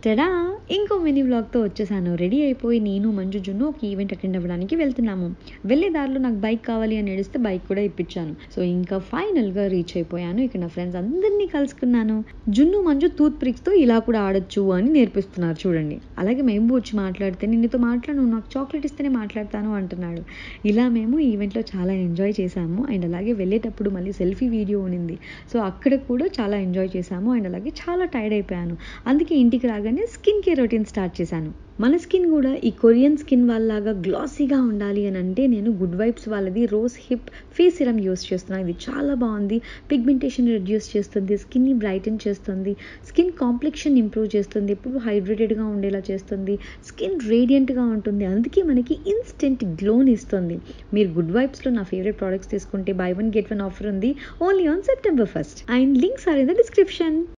ta-da ఇంకో mini వ్లాగ్తో వచ్చేసాను ready అయిపోయి నేను మంజు జున్ను ఒక ఈవెంట్ అటెండ్ అవ్వడానికి వెళ్తున్నాము వెళ్ళే దారిలో నాకు బైక్ కావాలి అని అడిగితే బైక్ కూడా ఇప్పించాను సో ఇంకా ఫైనల్గా రీచ్ అయిపోయాను ఇక్కడ నా ఫ్రెండ్స్ అందరినీ కలుసుకున్నాను జున్ను మంజు టూత్ పిక్స్తో ఇలా కూడా ఆడొచ్చు అని నేర్పిస్తున్నారు చూడండి అలాగే మేము వచ్చి మాట్లాడితే నేను నీతో మాట్లాడు నాకు చాక్లెట్ ఇస్తేనే మాట్లాడతాను అంటున్నాడు ఇలా మేము ఈవెంట్లో చాలా ఎంజాయ్ చేశాము అండ్ అలాగే వెళ్ళేటప్పుడు మళ్ళీ సెల్ఫీ వీడియో ఉన్నింది సో అక్కడ కూడా చాలా ఎంజాయ్ చేశాము అండ్ అలాగే చాలా టైర్డ్ అయిపోయాను అందుకే ఇంటికి రాగానే స్కిన్ కేర్ రొటీన్ స్టార్ట్ చేశాను మన స్కిన్ కూడా ఈ కొరియన్ స్కిన్ వాళ్ళలాగా గ్లాసీగా ఉండాలి అని అంటే నేను గుడ్ వైబ్స్ వాళ్ళది rose hip face serum use చేస్తున్నాను ఇది చాలా బాగుంది పిగ్మెంటేషన్ రెడ్యూస్ చేస్తుంది స్కిన్ని బ్రైటన్ చేస్తుంది స్కిన్ కాంప్లెక్షన్ ఇంప్రూవ్ చేస్తుంది ఎప్పుడు హైడ్రేటెడ్గా ఉండేలా చేస్తుంది స్కిన్ రేడియంట్గా ఉంటుంది అందుకే మనకి ఇన్స్టెంట్ గ్లోని ఇస్తుంది మీరు గుడ్ వైబ్స్లో నా ఫేవరెట్ ప్రోడక్ట్స్ తీసుకుంటే buy one get one offer ఉంది only on September first and links are in the description